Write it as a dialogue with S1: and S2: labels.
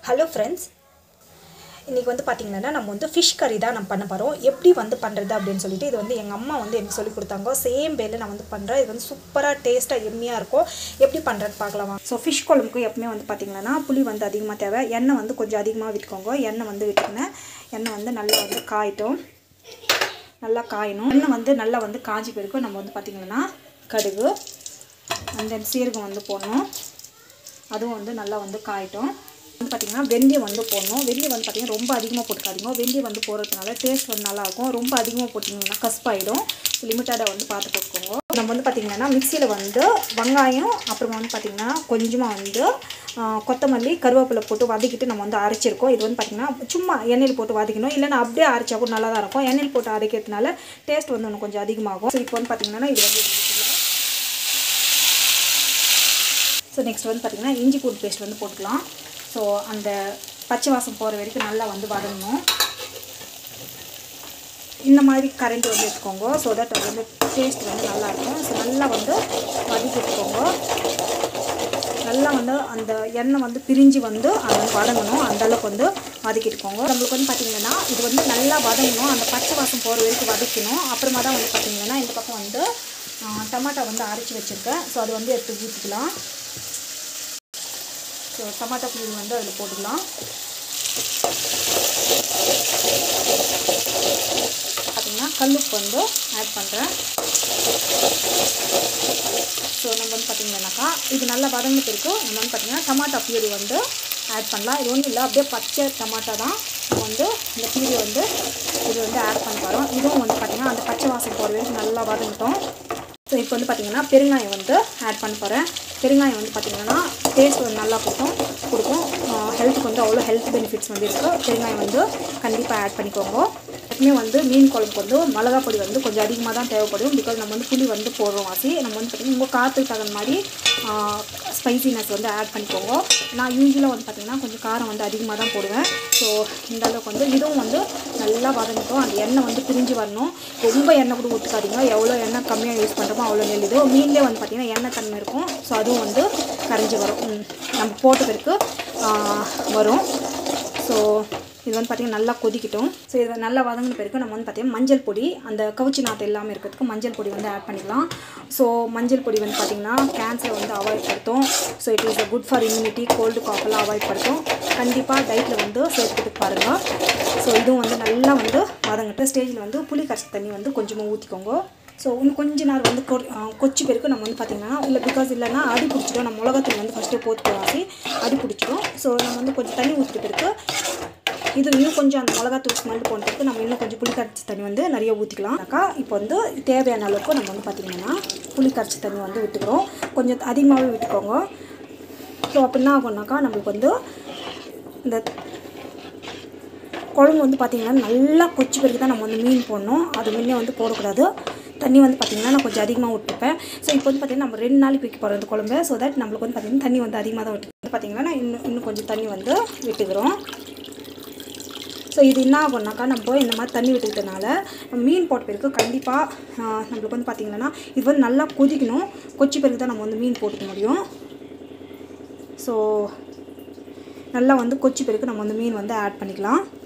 S1: hello friends இன்றைக்கி வந்து பார்த்திங்கன்னா நம்ம வந்து ஃபிஷ் கறி தான் நம்ம பண்ண போகிறோம் எப்படி வந்து பண்ணுறது அப்படின்னு சொல்லிட்டு இது வந்து எங்கள் அம்மா வந்து எனக்கு சொல்லி கொடுத்தாங்க சேம் வேலை நான் வந்து பண்ணுறேன் இது வந்து சூப்பராக டேஸ்ட்டாக எம்மியாக இருக்கும் எப்படி பண்ணுறது பார்க்கலாம் ஸோ ஃபிஷ் குழம்புக்கு எப்பவுமே வந்து பார்த்திங்கன்னா புளி வந்து அதிகமாக தேவை எண்ணெய் வந்து கொஞ்சம் அதிகமாக விட்டுக்கோங்க எண்ணெய் வந்து விட்டுக்கினேன் எண்ணெய் வந்து நல்லா வந்து காயிட்டும் நல்லா காயணும் எண்ணெய் வந்து நல்லா வந்து காஞ்சி போயிருக்கும் நம்ம வந்து பார்த்திங்கன்னா கடுகு அந்த சீரகம் வந்து போடணும் அதுவும் வந்து நல்லா வந்து காயட்டும் வந்து பார்த்திங்கன்னா வெந்தயம் வந்து போடணும் வெந்தயம் வந்து பார்த்திங்கன்னா ரொம்ப அதிகமாக போட்டுக்காதீங்க வெந்தயம் வந்து போடுறதுனால டேஸ்ட் வந்து நல்லாயிருக்கும் ரொம்ப அதிகமாக போட்டிங்கன்னா கஸ்பாயிடும் லிமிட்டடாக வந்து பார்த்து போட்டுக்கோங்க நம்ம வந்து பார்த்திங்கன்னா மிக்சியில் வந்து வெங்காயம் அப்புறமா வந்து பார்த்திங்கன்னா கொஞ்சமாக வந்து கொத்தமல்லி கருவேப்பிலை போட்டு வதக்கிட்டு நம்ம வந்து அரைச்சிருக்கோம் இது வந்து பார்த்திங்கன்னா சும்மா எண்ணெயில் போட்டு வதக்கணும் இல்லைன்னா அப்படியே அரைச்சா கூட நல்லா தான் இருக்கும் எண்ணெயில் போட்டு அரைக்கிறதுனால டேஸ்ட் வந்து இன்னும் கொஞ்சம் அதிகமாகும் ஸோ இப்போ வந்து பார்த்திங்கன்னா இது வந்து ஸோ நெக்ஸ்ட் வந்து பார்த்திங்கன்னா இஞ்சி பூண்டு பேஸ்ட் வந்து போட்டுக்கலாம் ஸோ அந்த பச்சை வாசம் போகிற வரைக்கும் நல்லா வந்து வதங்கணும் இந்த மாதிரி கரண்ட் வந்து எடுத்துக்கோங்க ஸோ தட் அது வந்து டேஸ்ட் வந்து நல்லாயிருக்கும் ஸோ நல்லா வந்து வதக்கி எடுத்துக்கோங்க நல்லா வந்து அந்த எண்ணெய் வந்து பிரிஞ்சு வந்து அது வந்து வதங்கணும் அந்தளவுக்கு வந்து வதக்கிட்டுக்கோங்க நம்மளுக்கு வந்து பார்த்திங்கன்னா இது வந்து நல்லா வதங்கணும் அந்த பச்சை வாசம் போகிற வரைக்கும் வதக்கணும் அப்புறமா தான் வந்து பார்த்திங்கன்னா இந்த பக்கம் வந்து டமாட்டா வந்து அரைச்சி வச்சுருக்கேன் ஸோ அது வந்து எடுத்து ஊற்றிக்கலாம் ஸோ டமாட்டா புளி வந்து அதில் போட்டுக்கலாம் பார்த்திங்கன்னா கல்லுப்பு வந்து ஆட் பண்ணுறேன் ஸோ நம்ம வந்து பார்த்திங்கன்னாக்கா இது நல்லா வதங்கி இருக்கும் நம்ம வந்து பார்த்திங்கன்னா டமாட்டா பியூரி வந்து ஆட் பண்ணலாம் இது ஒன்றும் இல்லை அப்படியே பச்சை டமாட்டா தான் நம்ம வந்து இந்த பியூரி வந்து இது வந்து ஆட் பண்ண போகிறோம் இதுவும் வந்து பார்த்திங்கன்னா அந்த பச்சை வாசம் போகிற வரைக்கும் நல்லா வதங்கட்டும் ஸோ இப்போ வந்து பார்த்திங்கன்னா பெருங்காயம் வந்து ஆட் பண்ண போகிறேன் பெருங்காயம் வந்து பார்த்திங்கன்னா டேஸ்ட் வந்து நல்லா கொடுக்கும் கொடுக்கும் ஹெல்த்துக்கு வந்து அவ்வளோ ஹெல்த் பெனிஃபிட்ஸ் வந்து இருக்குது பெருங்காயம் வந்து கண்டிப்பாக ஆட் பண்ணிக்கோங்க எப்பவுமே வந்து மீன் குழம்புக்கு வந்து மிளகா பொடி வந்து கொஞ்சம் அதிகமாக தான் தேவைப்படும் பிகாஸ் நம்ம வந்து புளி வந்து போடுறோம் வாசி நம்ம வந்து பார்த்திங்கன்னா உங்கள் காற்றுக்கு தகுந்த மாதிரி ஸ்பைசினஸ் வந்து ஆட் பண்ணிக்கோங்க நான் யூஸ்வலாக வந்து பார்த்திங்கன்னா கொஞ்சம் காரம் வந்து அதிகமாக தான் போடுவேன் ஸோ இந்த அளவுக்கு வந்து இதுவும் வந்து நல்லா வதங்கிட்டோம் அந்த எண்ணெய் வந்து பிரிஞ்சு வரணும் ரொம்ப எண்ணெய் கூட ஊற்றுக்காதீங்க எவ்வளோ எண்ணெய் கம்மியாக யூஸ் பண்ணுறோமோ அவ்வளோ நெல்லுது மீன்லேயே வந்து பார்த்திங்கன்னா எண்ணெய் தன்மை இருக்கும் ஸோ அதுவும் வந்து கரைஞ்சி வரும் நம்ம போட்ட பிறகு வரும் ஸோ இது வந்து பார்த்திங்கன்னா நல்லா கொதிக்கட்டும் ஸோ இது நல்லா வதங்கின பிறகு நம்ம வந்து பார்த்திங்கன்னா மஞ்சள் பொடி அந்த கவுச்சி நாற்று இல்லாமல் இருக்கிறதுக்கு மஞ்சள் பொடி வந்து ஆட் பண்ணிக்கலாம் ஸோ மஞ்சள் பொடி வந்து பார்த்திங்கன்னா கேன்சரை வந்து அவாய்ட் படுத்தும் so it is a good for immunity cold காஃபெல்லாம் அவாய்ட் படுத்தும் கண்டிப்பாக டயட்டில் வந்து சேர்த்துக்கிட்டு பாருங்கள் ஸோ இதுவும் வந்து நல்லா வந்து வதங்கிட்டு ஸ்டேஜில் வந்து புளி கரைச்சி தண்ணி வந்து கொஞ்சமாக ஊற்றிக்கோங்க ஸோ இன்னும் கொஞ்ச நேரம் வந்து கொ கொச்சி பேருக்கு நம்ம வந்து பார்த்திங்கன்னா இல்லை பிகாஸ் இல்லைன்னா அடி பிடிச்சிடும் நம்ம மிளகாத்தூள் வந்து ஃபஸ்ட்டு போட்டு வாசி அடி பிடிச்சிடும் ஸோ நம்ம வந்து கொஞ்சம் தண்ணி ஊற்றிட்டு பிறகு இது இன்னும் கொஞ்சம் அந்த மிளகாத்தூள் ஸ்மெல் போன்றதுக்கு நம்ம இன்னும் கொஞ்சம் புளி கரைச்சி தண்ணி வந்து நிறைய ஊற்றிக்கலாம் அக்கா இப்போ வந்து தேவையான அளவுக்கு நம்ம வந்து பார்த்திங்கன்னா புளி கரைச்சி தண்ணி வந்து விட்டுக்கிறோம் கொஞ்சம் அதிகமாகவே விட்டுக்கோங்க ஸோ அப்போ என்ன ஆகும்னாக்கா நம்மளுக்கு வந்து இந்த குழம்பு வந்து பார்த்திங்கன்னா நல்லா கொச்சி பிறகு தான் நம்ம வந்து மீன் போடணும் அது முன்னே வந்து போடக்கூடாது தண்ணி வந்து பார்த்திங்கன்னா நான் கொஞ்சம் அதிகமாக விட்டுப்பேன் ஸோ இப்போ வந்து பார்த்திங்கன்னா நம்ம ரெண்டு நாளைக்கு வைக்க போகிறோம் இந்த குழம்பு ஸோ தட் நம்மளுக்கு வந்து பார்த்திங்கன்னா தண்ணி வந்து அதிகமாக தான் விட்டு பார்த்திங்கன்னா நான் இன்னும் இன்னும் கொஞ்சம் தண்ணி வந்து விட்டுக்கிறோம் ஸோ இது என்ன ஆகும்னாக்கா நம்ம இந்த மாதிரி தண்ணி விட்டுக்கிட்டனால மீன் போட்ட பிறகு கண்டிப்பாக நம்மளுக்கு வந்து பார்த்திங்கன்னா இது வந்து நல்லா கொதிக்கணும் கொச்சி பிறகு தான் நம்ம வந்து மீன் போட்டுக்க முடியும் ஸோ நல்லா வந்து கொச்சி பிறகு நம்ம வந்து மீன் வந்து ஆட் பண்ணிக்கலாம்